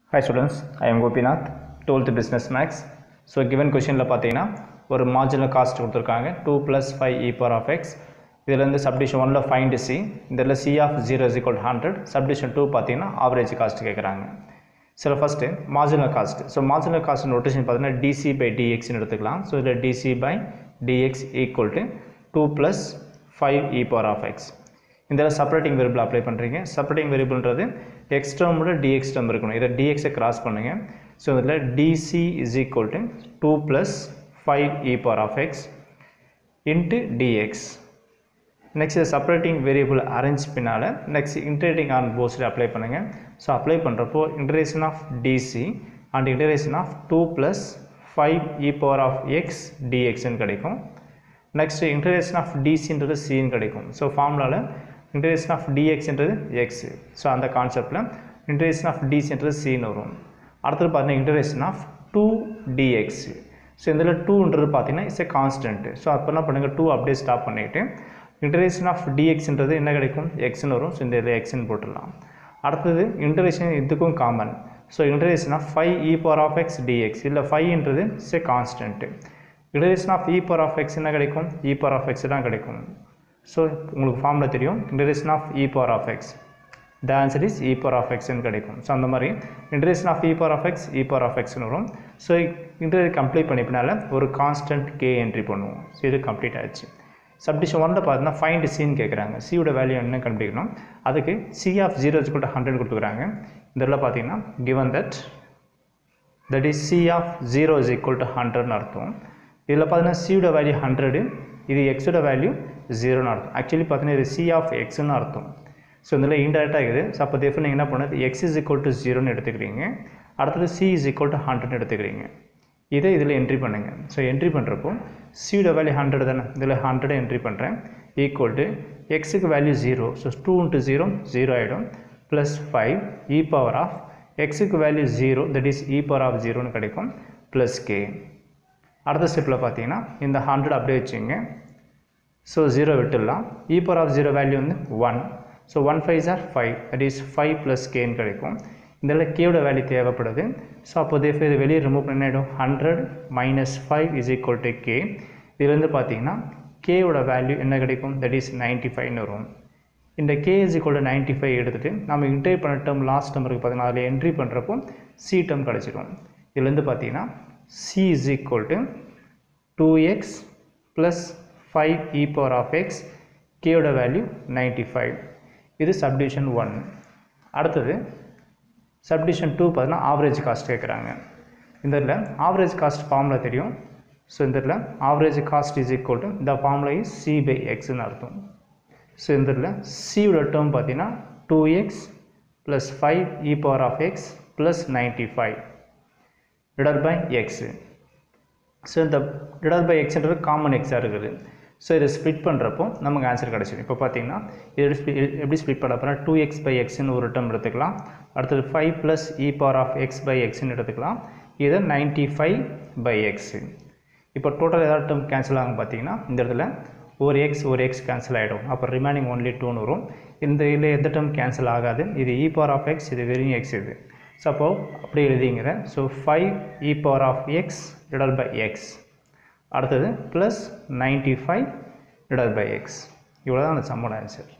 Hi students, I am Gopinath, 12th Business Max. So given கொஷினில் பார்த்தீங்கன்னா ஒரு marginal cost கொடுத்துருக்காங்க two plus five e power of x இதுலேருந்து சப்டிஷன் ஒனில் ஃபைண்ட் சி இதில் c of zero is equal hundred சப்டிஷன் டூ பார்த்தீங்கன்னா ஆவரேஜ் காஸ்ட் கேட்குறாங்க சில first marginal cost so marginal cost notation பார்த்தீங்கன்னா டிசி பை டிஎக்ஸ்னு எடுத்துக்கலாம் ஸோ இதில் dc by dx equal to two plus five e power of x இந்த separating variable apply பண்ணுறீங்க செப்பரேட்டிங் வேரியபிள்ன்றது எக்ஸ் டேர்மோட டிஎக்ஸ் டேர்ம் இருக்கணும் இதை டிஎக்ஸை கிராஸ் பண்ணுங்கள் ஸோ இதில் dc is equal to two plus five e power of x into dx next இது separating variable arrange பின்னால் நெக்ஸ்ட் இன்டரேட்டிங் ஆன் போஸ்டில் அப்ளை பண்ணுங்கள் ஸோ அப்ளை பண்ணுறப்போ integration of dc and integration of two plus five e power of x டிஎக்ஸ்ன்னு கிடைக்கும் next integration of டிசின்றது சின்னு கிடைக்கும் ஸோ ஃபார்முலாவில் இன்டரேஷன் ஆஃப் டிஎக்ஸ்ன்றது எக்ஸ் ஸோ அந்த கான்செப்டில் இன்டரேஷன் ஆஃப் டிசின்றது சின்னு வரும் அடுத்தது பார்த்தீங்கன்னா integration of two d x so இதில் டூன்றது பார்த்தீங்கன்னா இட்ஸ் ஏ கான்ஸ்டன்ட்டு ஸோ அப்போ என்ன பண்ணுங்கள் டூ அப்படியே ஸ்டாப் பண்ணிவிட்டு இன்டரேஷன் ஆஃப் டிஎக்ஸ்ன்றது என்ன கிடைக்கும் எக்ஸ்னு வரும் ஸோ இந்த இதில் எக்ஸ்னு போட்டுடலாம் அடுத்தது இன்டரேஷன் இதுக்கும் common so integration of five e power of x d x இல்லை ஃபைவ்ன்றது it's a constant integration of e power of x என்ன கிடைக்கும் இ பவர் ஆஃப் எக்ஸ் தான் கிடைக்கும் ஸோ உங்களுக்கு ஃபார்மில் தெரியும் integration of e power of x the answer is e power of எக்ஸ்னு கிடைக்கும் ஸோ அந்த மாதிரி integration of e power of x e power of எக்ஸ்னு வரும் ஸோ இன்டர் கம்ப்ளீட் பண்ணிப்பினால ஒரு கான்ஸ்டன்ட் கே என்ட்ரி பண்ணுவோம் ஸோ இது கம்ப்ளீட் ஆச்சு சப்டிஷன் ஒன்றில் பார்த்தீங்கன்னா ஃபைண்ட் சின்னு கேட்குறாங்க சியோட வேல்யூ என்ன கண்டுபிடிக்கணும் அதுக்கு c of zero equal hundred கொடுத்துக்கிறாங்க இதில் பார்த்தீங்கன்னா given that that is c of zero is equal to ஹண்ட்ரட்னு அர்த்தம் இதில் பார்த்தீங்கன்னா சியோட வேல்யூ ஹண்ட்ரடு இது எக்ஸோட வேல்யூ ஜீரோன்னு அர்த்தம் ஆக்சுவலி பார்த்தீங்கன்னா இது சி ஆஃப் எக்ஸ்னு அர்த்தம் ஸோ இதில் இன்டெரக்டாக இருக்குது ஸோ அப்போ தேஃபர் நீங்கள் என்ன பண்ணுறது எக்ஸ் இஸ் ஈக்குவல் டு ஜீரோன்னு எடுத்துக்கிறீங்க அடுத்தது சி இஸ் ஈக்குவல் டு ஹண்ட்ரட்னு எடுத்துக்கிறீங்க இதை இதில் என்ட்ரி பண்ணுங்கள் ஸோ என்ட்ரி பண்ணுறப்போ சியோட வேல்யூ ஹண்ட்ரட் தானே இதில் ஹண்ட்ரட் என்ட்ரி பண்ணுறேன் ஈக்குவல் டு எக்ஸுக்கு value zero so two into zero zero ஆகிடும் plus five e power of எக்ஸுக்கு value zero that is e power of ஜீரோன்னு கிடைக்கும் ப்ளஸ் கே அடுத்த ஸ்டெப்பில் பார்த்தீங்கன்னா இந்த ஹண்ட்ரட் அப்படியே வச்சுங்க ஸோ ஜீரோ விட்டுடலாம் e power of zero value வந்து one so one five or five that is five plus கேன்னு கிடைக்கும் இதில் கேவோட வேல்யூ தேவைப்படுது ஸோ அப்போ இது வெளியே ரிமூவ் பண்ணிடும் hundred minus five is equal to k இதுலேருந்து பார்த்தீங்கன்னா கேவோட வேல்யூ என்ன கிடைக்கும் தட் இஸ் நைன்ட்டி ஃபைவ்னு வரும் இந்த k is equal to ninety five எடுத்துகிட்டு நம்ம என்ட்ரி பண்ண டேர்ம் லாஸ்ட் டேர்ம் இருக்குது பார்த்தீங்கன்னா அதில் என்ட்ரி பண்ணுறப்போ சி டேர்ம் கிடச்சிடும் இதுலேருந்து பார்த்தீங்கன்னா c is equal to two x plus five e power of x கேயோட வேல்யூ நைன்ட்டி ஃபைவ் இது சப்டிவிஷன் ஒன் அடுத்தது சப்டிவிஷன் டூ பார்த்தீங்கன்னா ஆவரேஜ் காஸ்ட் கேட்குறாங்க இந்த இதில் ஆவரேஜ் காஸ்ட் ஃபார்முலா தெரியும் ஸோ இந்த இதில் average cost is equal to the formula is c by எக்ஸ்னு அர்த்தம் ஸோ இந்த இதில் சியோட டேர்ம் பார்த்தீங்கன்னா two x plus five e power of x plus ninety five divide by x so இந்த டிவைட் பை எக்ஸ்ன்றது காமன் எக்ஸாக இருக்குது ஸோ இதை ஸ்ப்ளிட் பண்ணுறப்போ நமக்கு ஆன்சர் கிடச்சிடும் இப்போ பார்த்தீங்கன்னா இது எப்படி ஸ்ப்ளிட் பண்ண போனால் டூ எக்ஸ் பை எக்ஸ்னு ஒரு டேர்ம் எடுத்துக்கலாம் அடுத்தது five plus e power of x by எக்ஸ்னு எடுத்துக்கலாம் இதை நைன்ட்டி ஃபைவ் பை எக்ஸு இப்போ டோட்டல் ஏதாவது டேர்ம் கேன்சல் ஆகும் பார்த்தீங்கன்னா இந்த இடத்துல ஒரு எக்ஸ் ஒரு எக்ஸ் கேன்சல் ஆகிடும் அப்போ ரிமைனிங் ஒன்லி டூன்னு வரும் இந்த இதில் எந்த டேர்ம் கேன்சல் ஆகாது இது இ பவர் ஆஃப் எக்ஸ் இது வெறும் எக்ஸ் இது ஸோ அப்போ அப்படி எழுதிங்கிறேன் so five e power of x divide by x அடுத்தது plus ninety five divide by x இவ்வளோ தான் அந்த சம்மோட ஆன்சர்